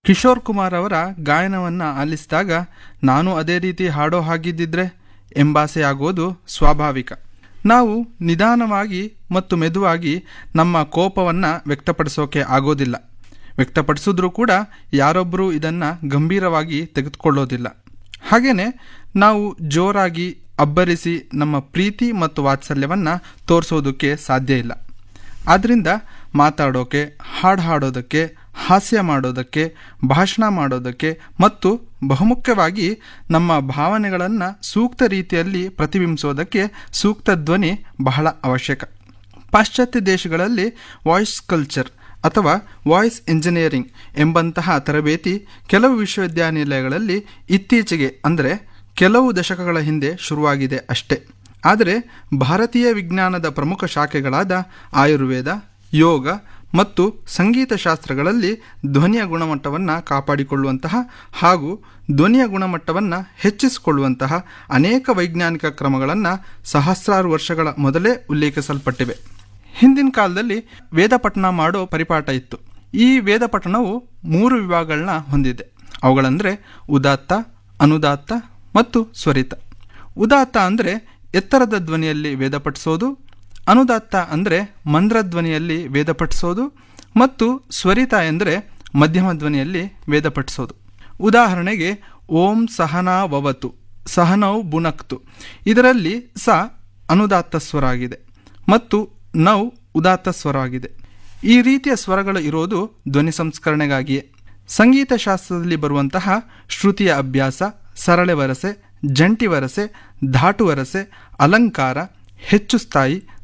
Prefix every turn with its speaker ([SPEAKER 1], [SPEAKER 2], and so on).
[SPEAKER 1] ಕಿಶೋರ್ ಕುಮಾರ್ ಅವರ ಗಾಯನವನ್ನು ಆಲಿಸಿದಾಗ ನಾನು ಅದೇ ರೀತಿ ಹಾಡೋ ಹಾಗಿದ್ದಿದ್ರೆ ಎಂಬಾಸೆ ಆಗೋದು ಸ್ವಾಭಾವಿಕ ನಾವು ನಿಧಾನವಾಗಿ ಮತ್ತು ಮೆದುವಾಗಿ ನಮ್ಮ ಕೋಪವನ್ನು ವ್ಯಕ್ತಪಡಿಸೋಕೆ ಆಗೋದಿಲ್ಲ ವ್ಯಕ್ತಪಡಿಸಿದ್ರೂ ಕೂಡ ಯಾರೊಬ್ಬರೂ ಇದನ್ನು ಗಂಭೀರವಾಗಿ ತೆಗೆದುಕೊಳ್ಳೋದಿಲ್ಲ ಹಾಗೆಯೇ ನಾವು ಜೋರಾಗಿ ಅಬ್ಬರಿಸಿ ನಮ್ಮ ಪ್ರೀತಿ ಮತ್ತು ವಾತ್ಸಲ್ಯವನ್ನು ತೋರಿಸೋದಕ್ಕೆ ಸಾಧ್ಯ ಇಲ್ಲ ಆದ್ದರಿಂದ ಮಾತಾಡೋಕೆ ಹಾಡು ಹಾಡೋದಕ್ಕೆ ಹಾಸ್ಯ ಮಾಡೋದಕ್ಕೆ ಭಾಷಣ ಮಾಡೋದಕ್ಕೆ ಮತ್ತು ಬಹುಮುಖ್ಯವಾಗಿ ನಮ್ಮ ಭಾವನೆಗಳನ್ನು ಸೂಕ್ತ ರೀತಿಯಲ್ಲಿ ಪ್ರತಿಬಿಂಬಿಸೋದಕ್ಕೆ ಸೂಕ್ತ ಧ್ವನಿ ಬಹಳ ಅವಶ್ಯಕ ಪಾಶ್ಚಾತ್ಯ ದೇಶಗಳಲ್ಲಿ ವಾಯ್ಸ್ ಕಲ್ಚರ್ ಅಥವಾ ವಾಯ್ಸ್ ಇಂಜಿನಿಯರಿಂಗ್ ಎಂಬಂತಹ ತರಬೇತಿ ಕೆಲವು ವಿಶ್ವವಿದ್ಯಾನಿಲಯಗಳಲ್ಲಿ ಇತ್ತೀಚೆಗೆ ಅಂದರೆ ಕೆಲವು ದಶಕಗಳ ಹಿಂದೆ ಶುರುವಾಗಿದೆ ಅಷ್ಟೇ ಆದರೆ ಭಾರತೀಯ ವಿಜ್ಞಾನದ ಪ್ರಮುಖ ಶಾಖೆಗಳಾದ ಆಯುರ್ವೇದ ಯೋಗ ಮತ್ತು ಸಂಗೀತ ಶಾಸ್ತ್ರಗಳಲ್ಲಿ ಧ್ವನಿಯ ಗುಣಮಟ್ಟವನ್ನು ಕಾಪಾಡಿಕೊಳ್ಳುವಂತಹ ಹಾಗೂ ಧ್ವನಿಯ ಗುಣಮಟ್ಟವನ್ನು ಹೆಚ್ಚಿಸಿಕೊಳ್ಳುವಂತಹ ಅನೇಕ ವೈಜ್ಞಾನಿಕ ಕ್ರಮಗಳನ್ನು ಸಹಸ್ರಾರು ವರ್ಷಗಳ ಮೊದಲೇ ಉಲ್ಲೇಖಿಸಲ್ಪಟ್ಟಿವೆ ಹಿಂದಿನ ಕಾಲದಲ್ಲಿ ವೇದ ಪಠಣ ಮಾಡೋ ಪರಿಪಾಠ ಇತ್ತು ಈ ವೇದ ಪಠಣವು ಮೂರು ವಿಭಾಗಗಳನ್ನ ಹೊಂದಿದೆ ಅವುಗಳಂದರೆ ಉದಾತ್ತ ಅನುದಾತ್ತ ಮತ್ತು ಸ್ವರಿತ ಉದಾತ್ತ ಅಂದರೆ ಎತ್ತರದ ಧ್ವನಿಯಲ್ಲಿ ವೇದ ಪಠಿಸೋದು ಅನುದಾತ್ತ ಅಂದರೆ ಮಂದ್ರ ಧ್ವನಿಯಲ್ಲಿ ವೇದ ಪಠಿಸೋದು ಮತ್ತು ಸ್ವರಿತ ಎಂದರೆ ಮಧ್ಯಮ ಧ್ವನಿಯಲ್ಲಿ ವೇದ ಪಠಿಸೋದು ಉದಾಹರಣೆಗೆ ಓಂ ಸಹನಾ ವವತು ಸಹನೌ ಬುನಕ್ತು ಇದರಲ್ಲಿ ಸ ಅನುದಾತ್ತ ಸ್ವರ ಆಗಿದೆ ಮತ್ತು ನೌ ಉದಾತ್ತ ಸ್ವರ ಆಗಿದೆ ಈ ರೀತಿಯ ಸ್ವರಗಳು ಇರೋದು ಧ್ವನಿ ಸಂಸ್ಕರಣೆಗಾಗಿಯೇ ಸಂಗೀತ ಶಾಸ್ತ್ರದಲ್ಲಿ ಬರುವಂತಹ ಶ್ರುತಿಯ ಅಭ್ಯಾಸ ಸರಳೆ ವರಸೆ ಜಂಟಿ ವರಸೆ ಧಾಟು ವರಸೆ ಅಲಂಕಾರ ಹೆಚ್ಚು ಸ್ಥಾಯಿ